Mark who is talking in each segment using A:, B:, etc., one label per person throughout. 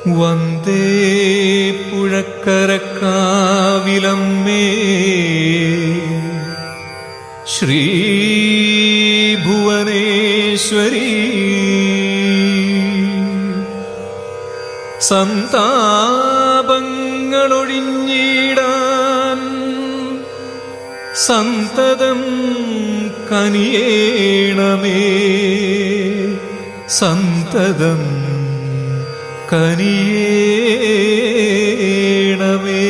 A: വന്ദേ പുഴക്കരക്കാവിലമ്മേ ശ്രീഭുവനേശ്വരി സന്താപങ്ങളൊഴിഞ്ഞിടാൻ സന്തതം കനിയേണമേ സന്തതം കനിയേണമേ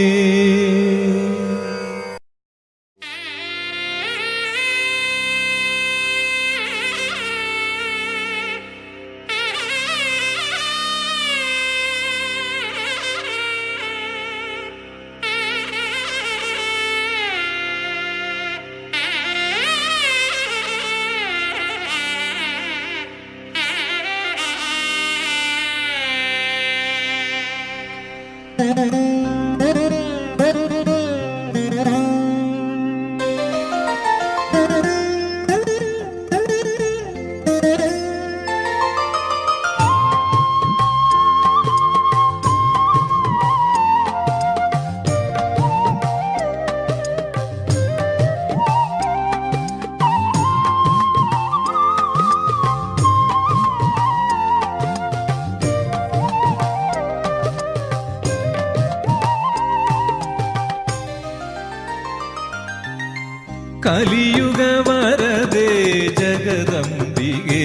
A: കലിയുഗ വരദേ ജഗദംബികേ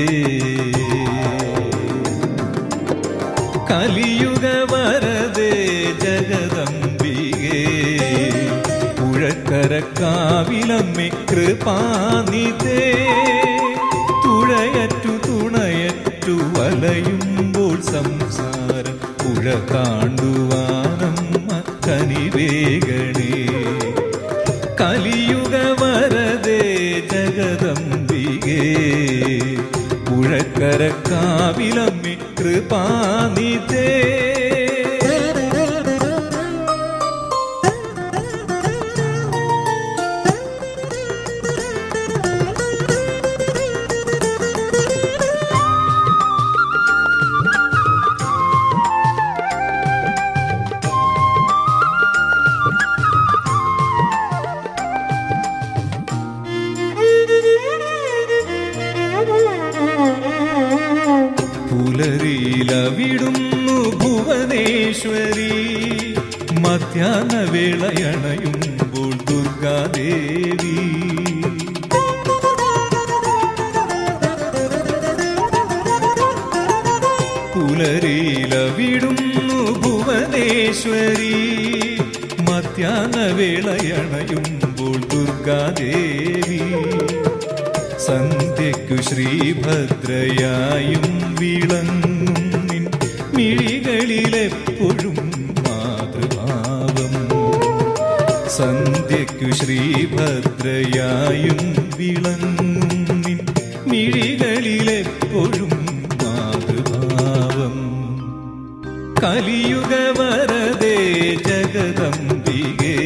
A: കലിയുഗ വരദേ ജഗദംബികേ പുഴക്കരക്കാവിലമ്മി കൃപാനിതേ തുഴയറ്റു തുണയറ്റു വലയുമ്പോൾ സംസാരം പുഴ കാണ്ടുവാനമ്മ കനിവേഗണേ കലിയുഗ വരദേ ജഗദംബികേ പുഴക്കരക്കാവിലമ്മി കൃപാനിതേ പുലരിയിലവിടുന്നു ഭുവനേശ്വരി മധ്യാഹ്ന വേളയണയുമ്പോൾ ദുർഗാദേവി പുലരിയിലവിടുന്നു ഭുവനേശ്വരി മധ്യാഹ്ന വേളയണയുമ്പോൾ ദുർഗാദേവി സന്ധ്യയ്ക്കു ശ്രീഭദ്രയായും വിളങ്ങും നിൻ മിഴികളിലെപ്പോഴും മാതൃഭാവം സന്ധ്യയ്ക്കു ശ്രീഭദ്രയായും വിളങ്ങും നിൻ മിഴികളിലെപ്പോഴും മാതൃഭാവം കലിയുഗ വരദേ ജഗദംബികേ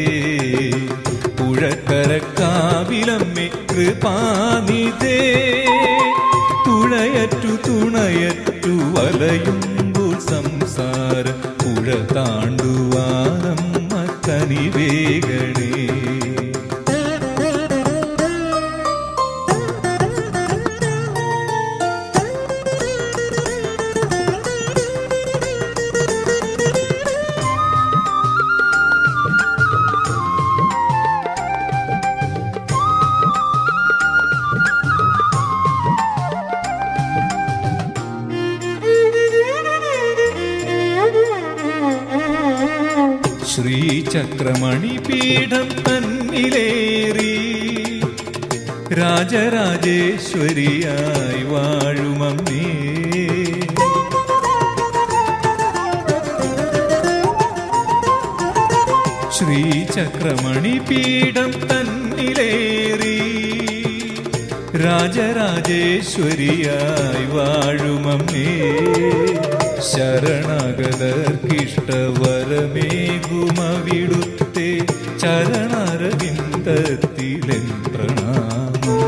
A: പുഴക്കരക്കാവിലമ്മെ കൃപാനിതേ തുഴയറ്റു തുണയറ്റു വലയുമ്പോൾ സംസാര പുഴ താണ്ടുവാനമ്മ കനിവേഗണേ ശ്രീചക്രമണി പീഠം തന്നിലേറി രാജരാജേശ്വരിയായി വാഴുമമ്മേ ശ്രീചക്രമണി പീഠം തന്നിലേറി രാജരാജേശ്വരിയായി വാഴുമമ്മേ ശരണാഗതർക്കിഷ്ടവരമേകുമവിടുത്തെ ചരണാരവിന്ദത്തിലെൻ പ്രണാമം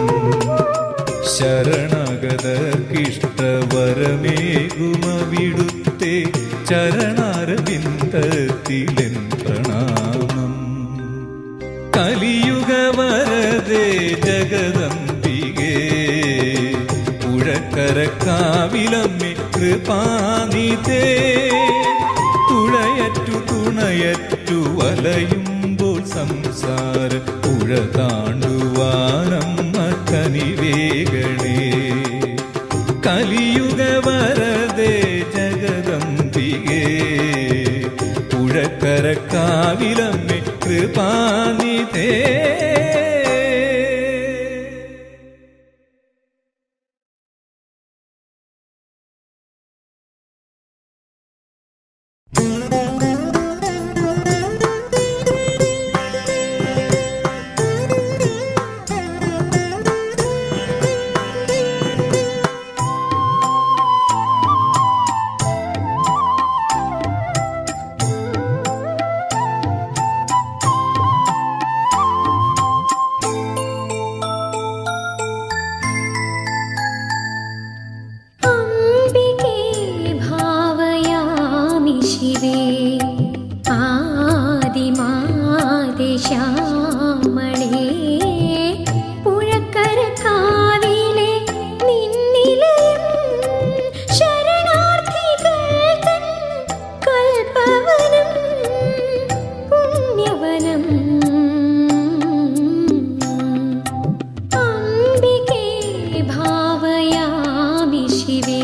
A: ശരണാഗതർക്കിഷ്ടവരമേകുമവിടുത്തെ ചരണാരവിന്ദത്തിലെൻ പ്രണാമം കലിയുഗ വരദേ ജഗദംബികേ പുഴക്കരക്കാവിലമ്മി കൃപാനിതേ തുഴയറ്റു തുണയറ്റു വലയുമ്പോൾ സംസാര പുഴ താണ്ടുവാനമ്മ കനിവേഗണേ കലിയുഗ വരദേ ജഗദംബികേ പുഴക്കരക്കാവിലമ്മെ കൃപാനിതേ
B: അംബികേ ഭാവയാമി ശിവേ ആദിമാദേശാമളേ പുഴക്കര കാവിലെ നിന്നിലയം ശരണാർത്ഥികൾ തൻ കൽപ്പവനം പുണ്യവനം അംബികേ ഭാവയാമി ശിവേ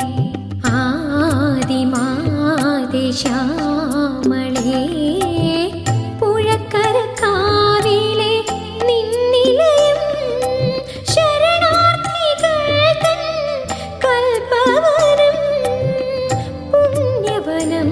B: ആദിമാദേശാമളേ പുഴക്കര കാവിലെ നിന്നിലയം ശരണാർത്ഥികൾ തൻ കൽപ്പവനം പുണ്യവനം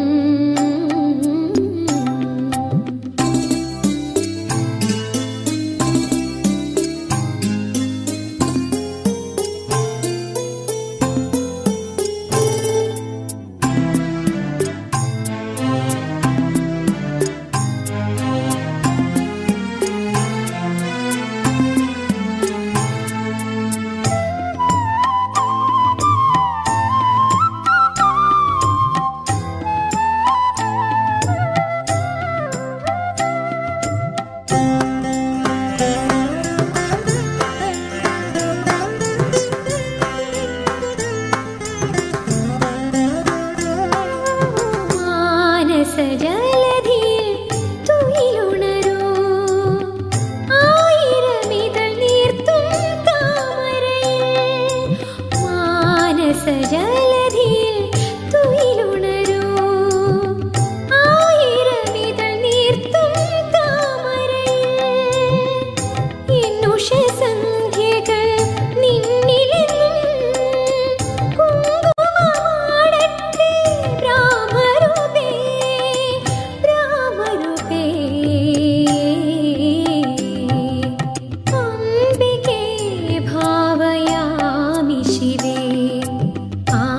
B: മാനസജലധിയിൽ തുയിലുണരൂ ആയിരമിതൾ നീർത്തും താമരയിൽ മാനസജലധിയിൽ തുയിലുണരൂ ആയിരമിതൾ നീർത്തും താമരയിൽ എന്നുഷസന്ധ്യകൾ നിന്നിലെന്നും കുങ്കുമമാടട്ടെ രാമരൂപേ രാമരൂപേ അംബികേ ഭാവയാമി ശിവേ ആ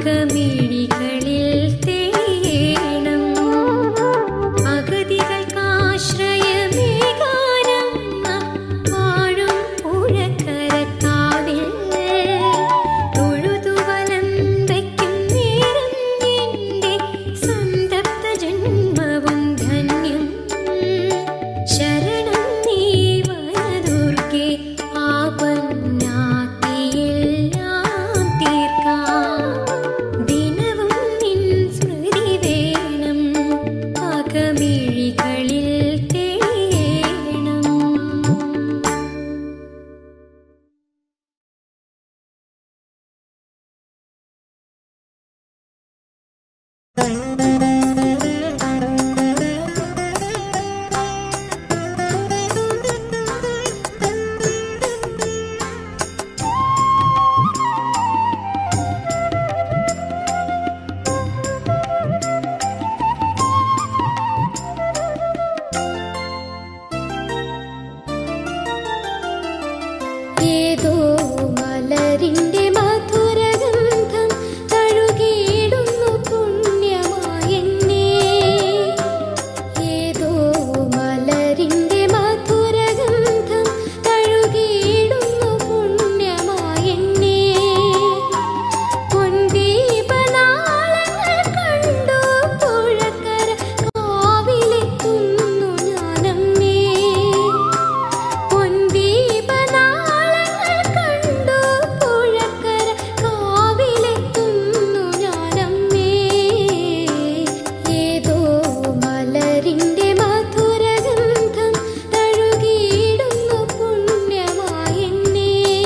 B: അകമിഴികളിൽ തേണം അഗതികൾക്കാശ്രയമേകാനമ്മ വാഴും പുഴക്കരക്കാവിൽ തൊഴുതുവലം വയ്ക്കും നേരം എൻ്റെ സന്തപ്ത ജന്മവും ധന്യം ശരണം നീ വനദുർഗേ ആപന്നാക്കിയെല്ലാം തീർക്കാം ദിനവും നിൻ സ്മൃതി വേണം അകമിഴികളിൽ തേണം ഏതോ മലരിന്റെ മധുരഗന്ധം തഴുകിയിടുന്നു പുണ്യമായെന്നെ ഏതോ മലരിന്റെ മധുരഗന്ധം തഴുകിയിടുന്നു പുണ്യമായെന്നെ പൊൻദീപനാളങ്ങൾ കണ്ടു പുഴക്കര കാവിലെത്തുന്നു ഞാനമ്മേ പൊൻദീപനാളങ്ങൾ കണ്ടു പുഴക്കര കാവിലെത്തുന്നു ഞാനമ്മേ ഏതോ മലരിന്റെ മധുരഗന്ധം തഴുകിയിടുന്നു പുണ്യമായെന്നെ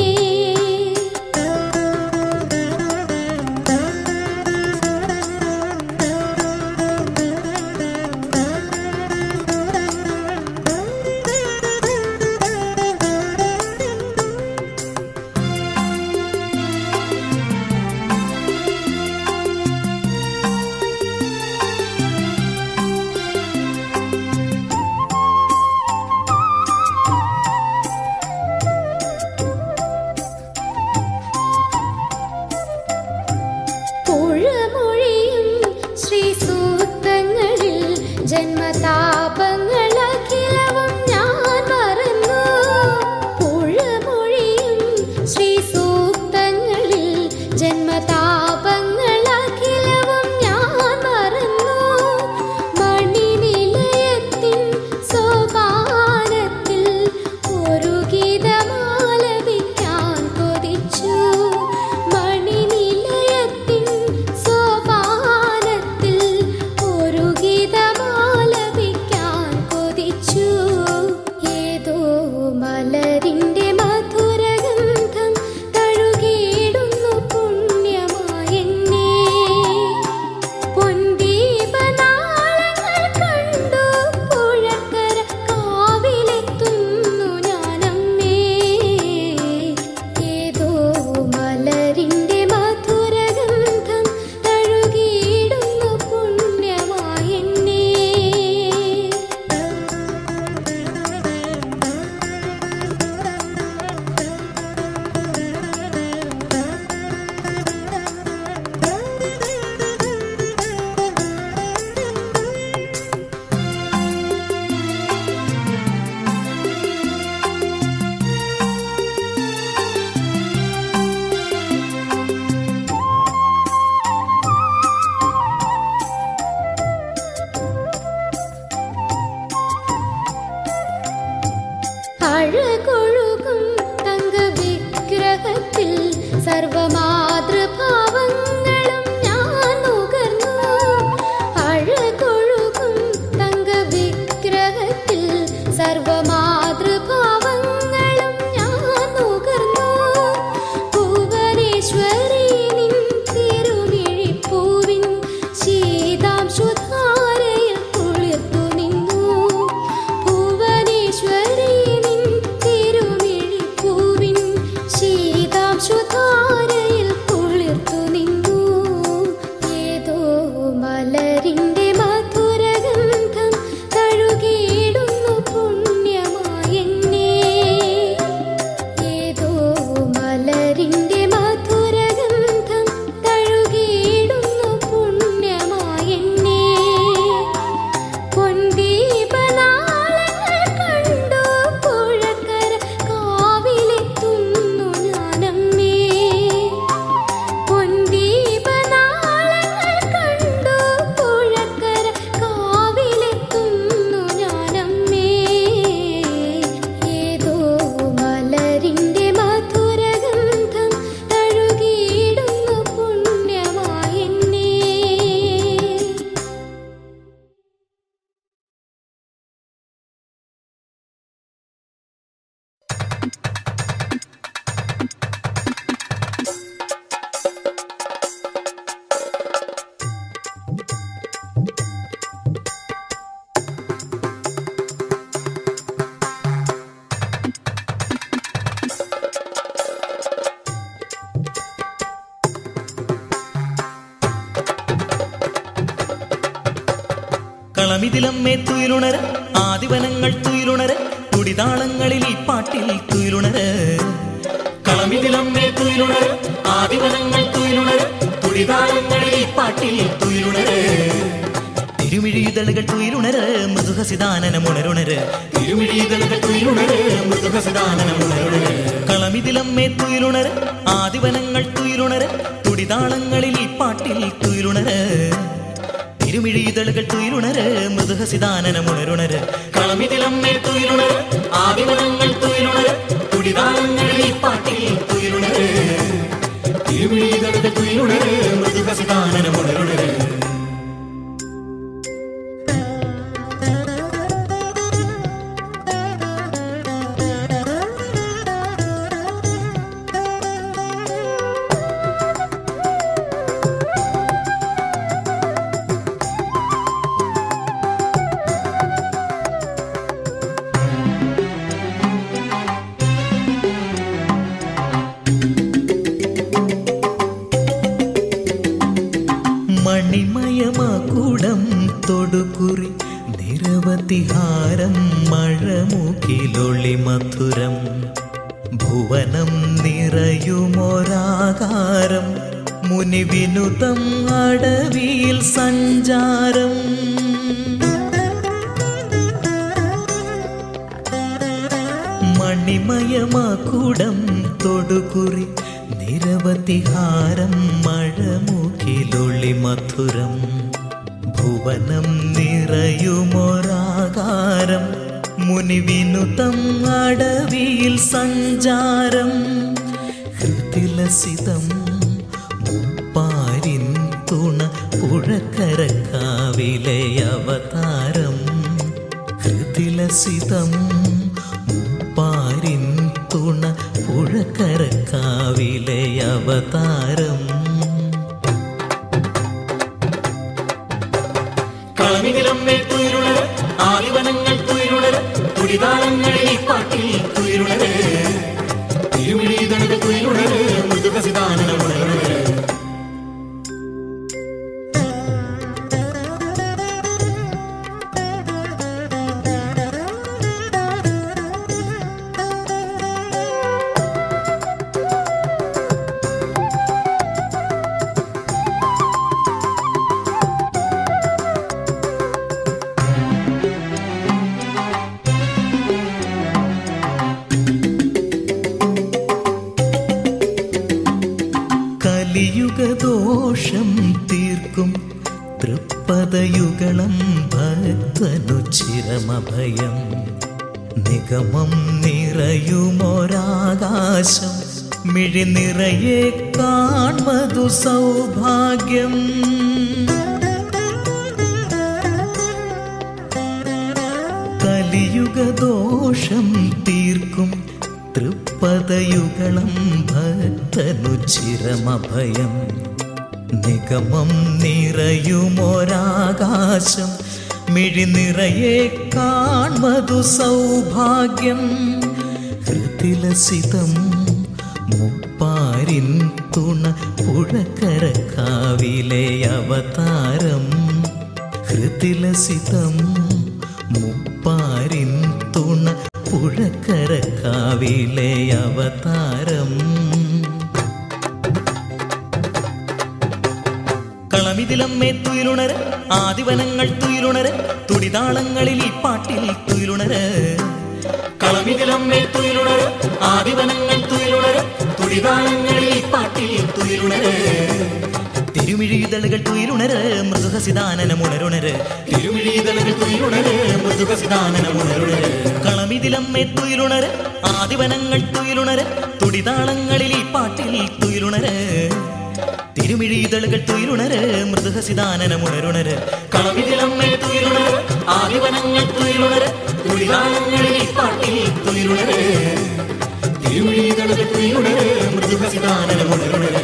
B: പുഴമൊഴിയും ശ്രീസൂക്തങ്ങളിൽ ജന്മതാപങ്ങളഖിലവും ഞാൻ മറന്നു പുഴമൊഴിയും ശ്രീസൂക്തങ്ങളിൽ ജന്മതാപങ്ങളഖിലവും ഞാൻ മറന്നു മണിനിലയത്തിൻ സോപാനത്തിൽ ഒരു ഗീതമാലപിക്കാൻ കൊതിച്ചു മണിനിലയത്തിൻ സോപാനത്തിൽ ഒരു ഗീതമാലപിക്കാൻ കൊതിച്ചു ഏതോ മലരിന്റെ മധുരഗന്ധം തഴുകിയിടുന്നു പുണ്യമായെന്നെ പൊൻദീപനാളങ്ങൾ കണ്ടു പുഴക്കര കാവിലെത്തുന്നു ഞാനമ്മേ ഏതോ മലരിന്റെ മധുരഗന്ധം തഴുകിയിടുന്നു പുണ്യമായെന്നെ അഴകൊഴുകും തങ്കവിഗ്രഹത്തിൽ സർവമാതൃഭാവങ്ങളും ഞാൻ നുകർന്നു അഴകൊഴുകും തങ്കവിഗ്രഹത്തിൽ സർവമാതൃഭാവങ്ങളും ഞാൻ നുകർന്നു ഭുവനേശ്വരി നിൻ തിരുമിഴിപ്പൂവിൻ ശീതാംശുധാരയിൽ കുളിർത്തു നിന്നു ഭുവനേശ്വരി നിൻ തിരുമിഴിപ്പൂവിൻ ശീതാംശുധാരയിൽ കുളിർത്തു നിന്നു ഏതോ മലരിന്റെ മധുരഗന്ധം തഴുകിയിടുന്നു പുണ്യമായെന്നെ ഏതോ മലരിന്റെ മധുരഗന്ധം
C: കളമിതിലമ്മേ തുയിലുണര ആദിവനങ്ങൾ തുയിലുണര തുടിതാളങ്ങളിൽ ഈ പാട്ടിൽ തുയിലുണര കളമിതിലമ്മേ തുയിലുണര ആദിവനങ്ങൾ തുയിലുണര തുടിതാളങ്ങളിൽ ഈ പാട്ടിൽ തുയിലുണര തിരുമിഴിതളുകൾ തുയിലുണര മൃദുഹസിദാനനമുണരുണര തിരുമിഴിതളുകൾ തുയിലുണര മൃദുഹസിദാനനമുണരുണര കളമിതിലമ്മേ തുയിലുണര ആദിവനങ്ങൾ തുയിലുണര തുടിതാളങ്ങളിൽ ഈ പാട്ടിൽ തുയിലുണര തിരുമിഴിതളുകൾ തുയിലുണര മൃദുഹസിദാനനമുണരുണര കളമിതിലമ്മേ തുയിലുണര ആദിവനങ്ങൾ തുയിലുണര തുടിതാളങ്ങളിൽ ഈ പാട്ടിൽ തുയിലുണര തിരുമിഴിതളുകൾ തുയിലുണര മൃദുഹസിദാനനമുണരുണര മണിമയമാകൂടം തൊടുകുറി നിരവധിഹാരം മഴമുകിലൊളി മധുരം ഭുവനം നിറയുമൊരാകാരം മുനിവിനുതം അടവിയിൽ സഞ്ചാരം മണിമയമാകൂടം തൊടുകുറി നിരവധിഹാരം മഴമുകിലൊളി മധുരം ഭുവനം നിറയുമൊരാകാരം മുനിവിനുതം അടവിയിൽ സഞ്ചാരം ഹൃതിലസിതം മുപ്പാരിൻ തുണ പുഴക്കരക്കാവിലെ അവതാരം ഹൃതിലസിതം മുപ്പാരിൻ തുണ പുഴക്കരക്കാവിലെ അവതാരം കളമിനിലമ്മേ തുയിരുണര് ആദിവനങ്ങൾ തുയിരുണര് തുടിതാളങ്ങളിൽ ഈ പാട്ടിൽ തുയിരുണര് തിരുമിഴിതണുകൾ തുയിരുണര് മൃദുകസിതാനമുണരുണര് കലിയുഗദോഷം തീർക്കും തൃപ്പദയുഗളം ഭക്തനു ചിരമഭയം നിഗമം നിറയുമൊരാകാശം മിഴി നിറയെ കാൺമതു സൗഭാഗ്യം കലിയുഗദോഷം തീർക്കും തൃപ്പദയുഗളം ഭക്തനു ചിരമഭയം നിഗമം നിറയുമൊരാകാശം മിഴി നിറയെ കാൺമതു സൗഭാഗ്യം ഹൃതിലസിതം മുപ്പാരിൻ തുണ പുഴക്കരക്കാവിലെ അവതാരം ഹൃതിലസിതം മുപ്പാരിൻ തുണ പുഴക്കരക്കാവിലെ അവതാരം കളമിതിലമ്മേ തുയിലുണര് ആദിവനങ്ങൾ തുയിലുണര് തുടിതാളങ്ങളിൽ ഈ പാട്ടിൽ തുയിലുണര് കളമിതിലമ്മേ തുയിലുണര് ആദിവനങ്ങൾ തുയിലുണര് തുടിതാളങ്ങളിൽ ഈ പാട്ടിൽ തുയിലുണര് തിരുമിഴിതളുകൾ തുയിലുണര് മൃദുഹസിദാനനമുണരുണര് തിരുമിഴിതളുകൾ തുയിലുണര് മൃദുഹസിദാനനമുണരുണര് കളമിതിലമ്മേ തുയിലുണര് ആദിവനങ്ങൾ തുയിലുണര് തുടിതാളങ്ങളിൽ ഈ പാട്ടിൽ തുയിലുണര് തിരുമിഴിതളുകൾ തുയിലുണര് മൃദുഹസിദാനനമുണരുണര് കളമിതിലമ്മേ തുയിലുണര് ആദിവനങ്ങൾ തുയിലുണര് തുടിതാളങ്ങളിൽ ഈ പാട്ടിൽ തുയിലുണര് തിരുമിഴിതളുകൾ തുയിലുണര് മൃദുഹസിദാനനമുണരുണര്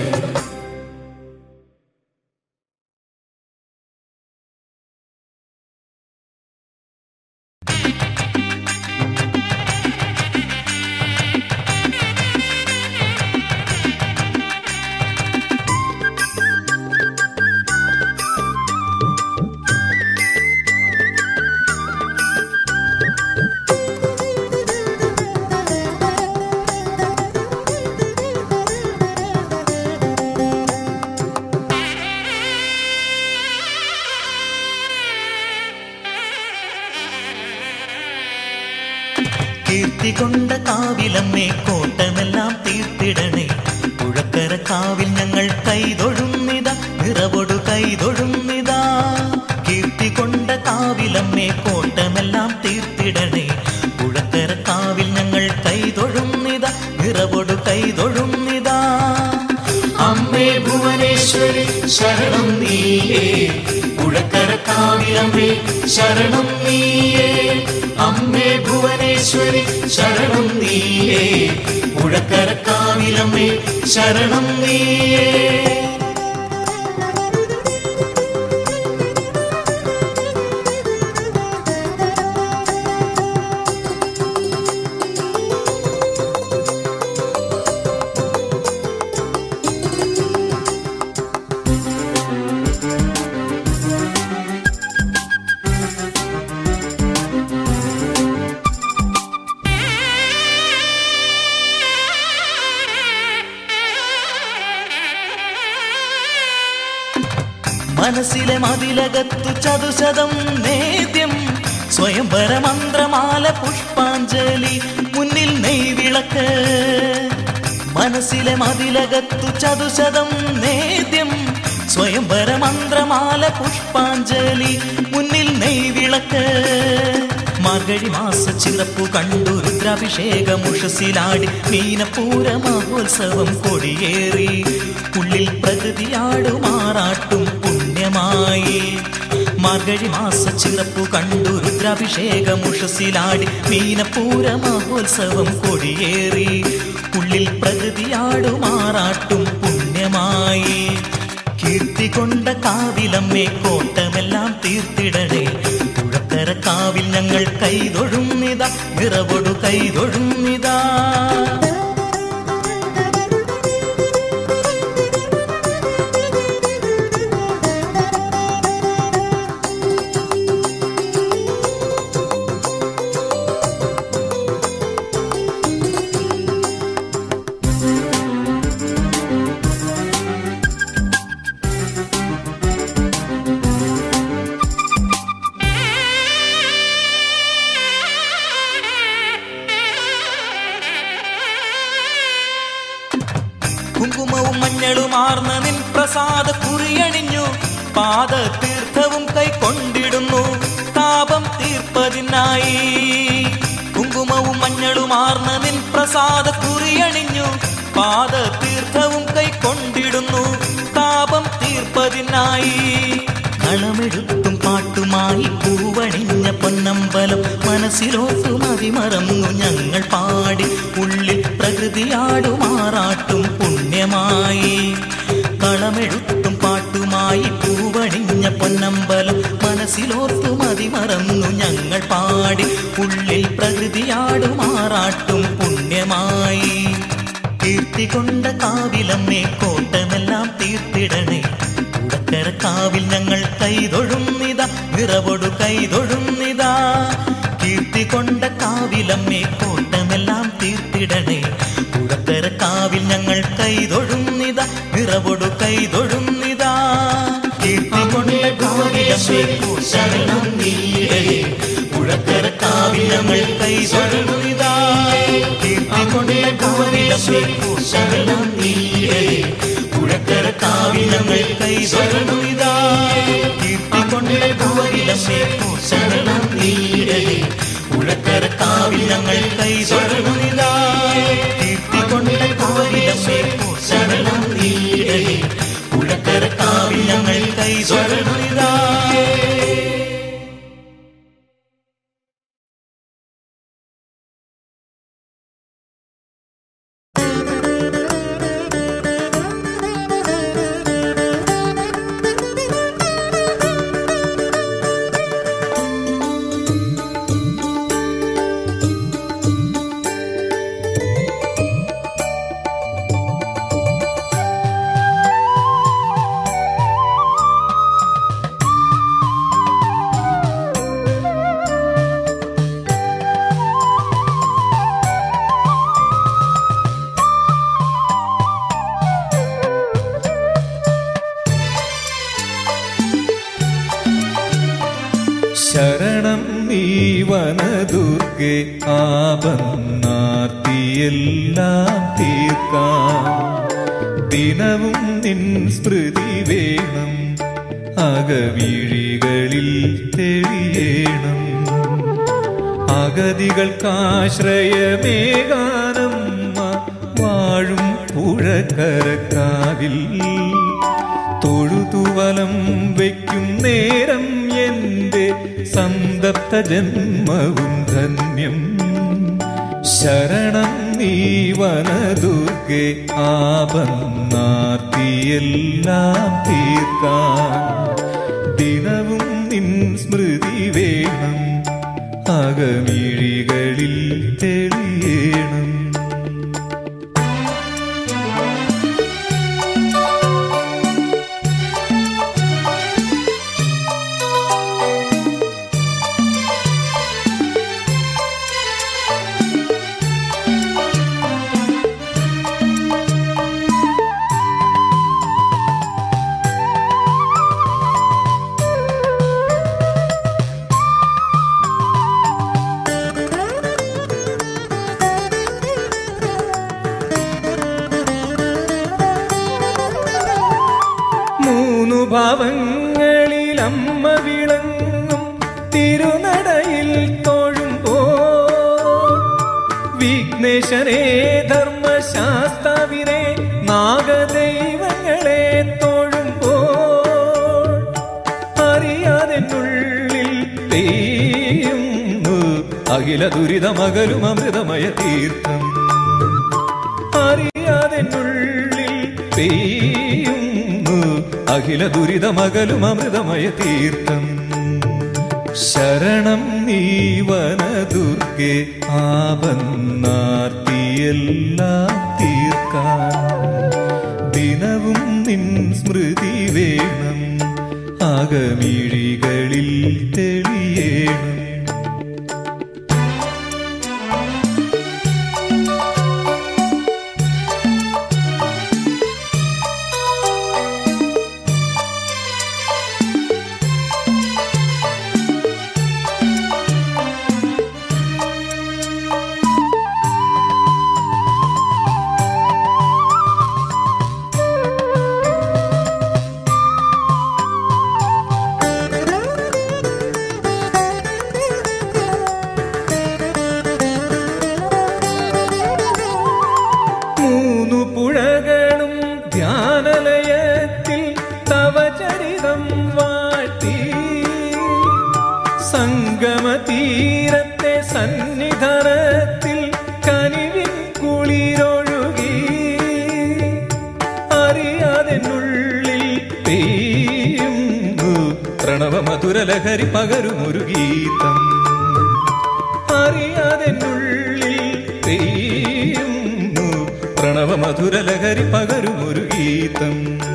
D: കാവിലമ്മേ കോട്ടമെല്ലാം തീർത്തിടണേ പുഴക്കര കാവിൽ ഞങ്ങൾ കൈതൊഴുന്നിത നിറവൊടു കൈതൊഴുന്നിതാ കീർത്തി കൊണ്ട കാവിലമ്മേ കോട്ടമെല്ലാം തീർത്തിടണേ പുഴക്കര കാവിൽ ഞങ്ങൾ കൈതൊഴുന്നിത നിറവൊടു കൈതൊഴുന്നിതാ
C: അമ്മേ ഭുവനേശ്വരി ശരണം നീയേ പുഴക്കര കാവിലമ്മേ ശരണം നീയേ അമ്മേ ഭുവനേശ്വരി ശരണം നീയേ പുഴക്കര കാവിലമ്മേ ശരണം നീയേ
D: മനസ്സിലെ മതിലകത്തു ചതുശതം നേദ്യം സ്വയംവര മന്ത്രമാല പുഷ്പാഞ്ജലി മുന്നിൽ നെയ്വിളക്ക് മനസ്സിലെ മതിലകത്തു ചതുശതം നേദ്യം സ്വയംവര മന്ത്രമാല പുഷ്പാഞ്ജലി മുന്നിൽ നെയ്വിളക്ക് മാർഗഴി മാസ ചിറപ്പു കണ്ടു രുദ്രാഭിഷേകമുഷസിലാടി മീനപ്പൂര മഹോത്സവം കൊടിയേറി ഉള്ളിൽ പ്രകൃതിയാടുമാറാട്ടും പുണ്യമായി മാർഗഴി മാസ ചിറപ്പു കണ്ടു രുദ്രാഭിഷേകമുഷസിലാടി മീനപ്പൂര മഹോത്സവം കൊടിയേറി ഉള്ളിൽ പ്രകൃതിയാടുമാറാട്ടും പുണ്യമായി കീർത്തി കൊണ്ട കാവിലമ്മേ കോട്ടമെല്ലാം തീർത്തിടണേ പുഴക്കര കാവിൽ ഞങ്ങൾ കൈതൊഴുന്നിതാ നിറവൊടു കൈതൊഴുന്നിതാ കുങ്കുമവും മഞ്ഞളുമാർന്ന നിൻ പ്രസാദ കുറിയണിഞ്ഞു പാദ തീർത്ഥവും കൈക്കൊണ്ടിടുന്നു താപം തീർപ്പതിനായി കുങ്കുമവും മഞ്ഞളുമാർന്ന നിൻ പ്രസാദ കുറിയണിഞ്ഞു പാദ തീർത്ഥവും കൈക്കൊണ്ടിടുന്നു താപം തീർപ്പതിനായി കളമെഴുത്തും പാട്ടുമായി പൂവണിഞ്ഞ പൊന്നമ്പലം മനസ്സിലോട്ടു മതിമറന്നു ഞങ്ങൾ പാടി ഉള്ളിൽ പ്രകൃതിയാടുമാറാട്ടും പുണ്യമായി കളമെഴുത്തും പാട്ടുമായി പൂവണിഞ്ഞ പൊന്നമ്പലം മനസ്സിലോർത്തു മതിമറന്നു ഞങ്ങൾ പാടി ഉള്ളിൽ പ്രകൃതിയാടുമാറാട്ടും പുണ്യമായി കീർത്തി കൊണ്ട കാവിലമ്മേ കോട്ടമെല്ലാം തീർത്തിടണേ ഉടക്കര കാവിൽ ഞങ്ങൾ കൈതൊഴുന്നിതാ നിറവൊടു കൈതൊഴുന്നിതാ കീർത്തി കൊണ്ട കാവിലമ്മേ കോട്ടമെല്ലാം തീർത്തിടണേ ഉടക്കര കാവിൽ ഞങ്ങൾ കൈതൊഴുന്നിതാ നിറവൊടു കൈതൊഴുന്നിതാ കീർത്തി കൊണ്ട കാവിലമ്മേ കോട്ടമെല്ലാം തീർത്തിടണേ ഉടക്കര കാവിൽ ഞങ്ങൾ കൈതൊഴുന്നിതാ കീർത്തി കൊണ്ട കാവിലമ്മേ കോട്ടമെല്ലാം തീർത്തിടണേ പുഴക്കര കാവിൽ ഞങ്ങൾ കൈതൊഴുന്നിതാ കീർത്തി കൊണ്ട് ഭുവനിലമ്മേ ശരണം നീടേ പുഴക്കര കാവിൽ ഞങ്ങൾ കൈതൊഴുന്നിതാ കീർത്തി കൊണ്ട് ഭുവനിലമ്മേ ശരണം നീടേ പുഴക്കര കാവിൽ ഞങ്ങൾ കൈതൊഴുന്നിതാ
A: ശരണം നീ വനദുർഗെ ആപന്നാർത്തിയ തീർക്കാം ദിനവും നിൻ സ്മൃതി വേണം അകവിഴികളിൽ തെളിയണം അഗതികൾക്കാശ്രയമേകാനമ്മ വാഴും പുഴക്കരക്കാവിൽ തൊഴുതുവലം വയ്ക്കും നേരം എന്റെ സന്തപ്ത ജന്മവും ധന്യം ശരണം നീ വനദുർഗെ ആപന്നാർത്തിയെല്ലാം തീർക്കാം ദിനവും നിൻ സ്മൃതി വേണം അകമിഴികളിൽ തെളിയണം മൂന്നു ഭാവങ്ങളിൽ അമ്മ വിളങ്ങും തിരുനടയിൽ തോഴുമ്പോ വിഘ്നേശനെ ധർമ്മശാസ്താവിനെ നാഗദൈവങ്ങളെ തോഴുമ്പോ അറിയാതെന്നുള്ളിൽ പെയ്യുന്നു അഖില ദുരിതമകലും അമൃതമയ തീർത്ഥം അറിയാതെന്നുള്ളിൽ പെയ്യുന്നു അഖില ദുരിതമകലും അമൃതമയ തീർത്ഥം ശരണം നീ വനദുർഗെ ആപന്നാർത്തിയെല്ലാം തീർക്കാൻ ദിനവും നിൻ സ്മൃതി വേണം അകമിഴികളിൽ തെളിയണം മൂന്നു പുഴകളും ധ്യാനലയത്തിൽ തവ ചരിതം വാഴ്ത്തി സംഗമ തീരത്തെ സന്നിധാനത്തിൽ കനിവിൻ കുളിരൊഴുകി അറിയാതെന്നുള്ളിൽ പെയ്യുന്നു പ്രണവ മധുരലഹരി പകരുമൊരു ഗീതം അറിയാതെന്നുള്ളിൽ പെയ്യുന്നു പ്രണവ മധുരലഹരി പകരുമൊരു ഗീതം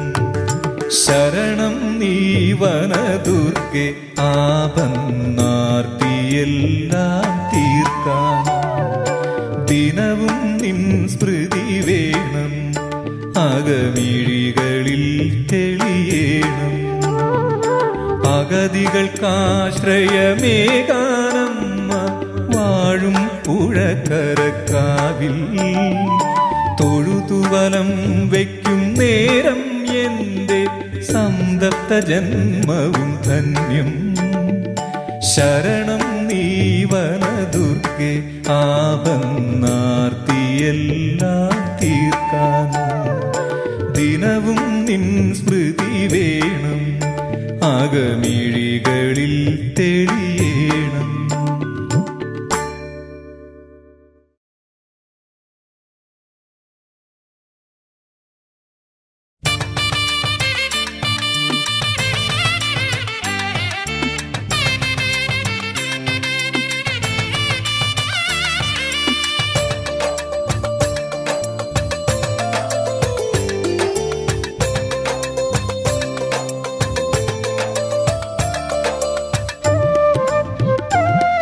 A: ശരണം നീ വനദുർഗെ ആപന്നാർത്തിയെല്ലാം തീർക്കാൻ ദിനവും നിൻ സ്മൃതി വേണം അകമിഴികളിൽ തെളിയണം അഗതികൾക്കാശ്രയമേകാനമ്മ വാഴും പുഴക്കരക്കാവിൽ തൊഴുതുവലം വയ്ക്കും നേരം എന്റെ സന്തപ്ത ജന്മവും ധന്യം ശരണം നീ വനദുർഗെ ആപന്നാർത്തിയെല്ലാം തീർക്കാൻ ദിനവും നിൻ സ്മൃതി വേണം അകമിഴികളിൽ തെളിയണം
B: ും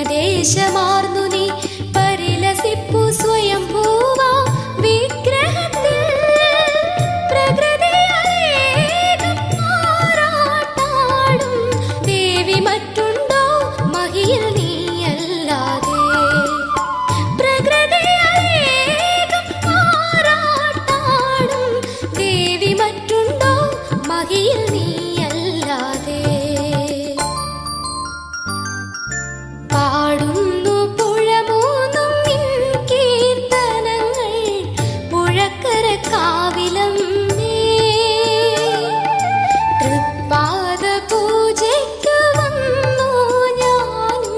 B: പുണ്യദേശമാർന്നു നീ പരിലസിപ്പു സ്വയം ഭൂവാ വിഗ്രഹത്തിൽ പ്രകൃതിയലേകം മാറാട്ടാടും ദേവി മറ്റുണ്ടോ മഹിയിൽ നീയല്ലാതെ പ്രകൃതിയലേകം മാറാട്ടാടും ദേവി മറ്റുണ്ടോ മഹിയിൽ നീയല്ലാതെ പാടുന്നു പുഴമൂന്നും നിൻ കീർത്തനങ്ങൾ പുഴക്കര കാവിലം തൃപ്പാദ പൂജയ്ക്ക് വന്നു ഞാനും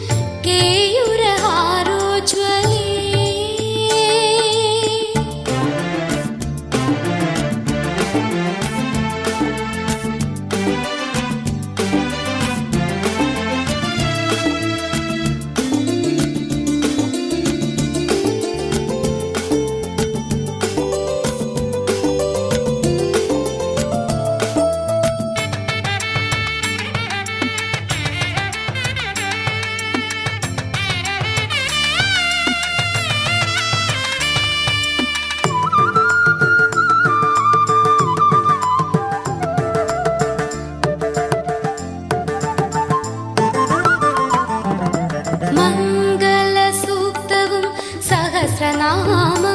B: കേയുരഹാരോജ്വലേ മംഗളസൂക്തവും സഹസ്രനാമം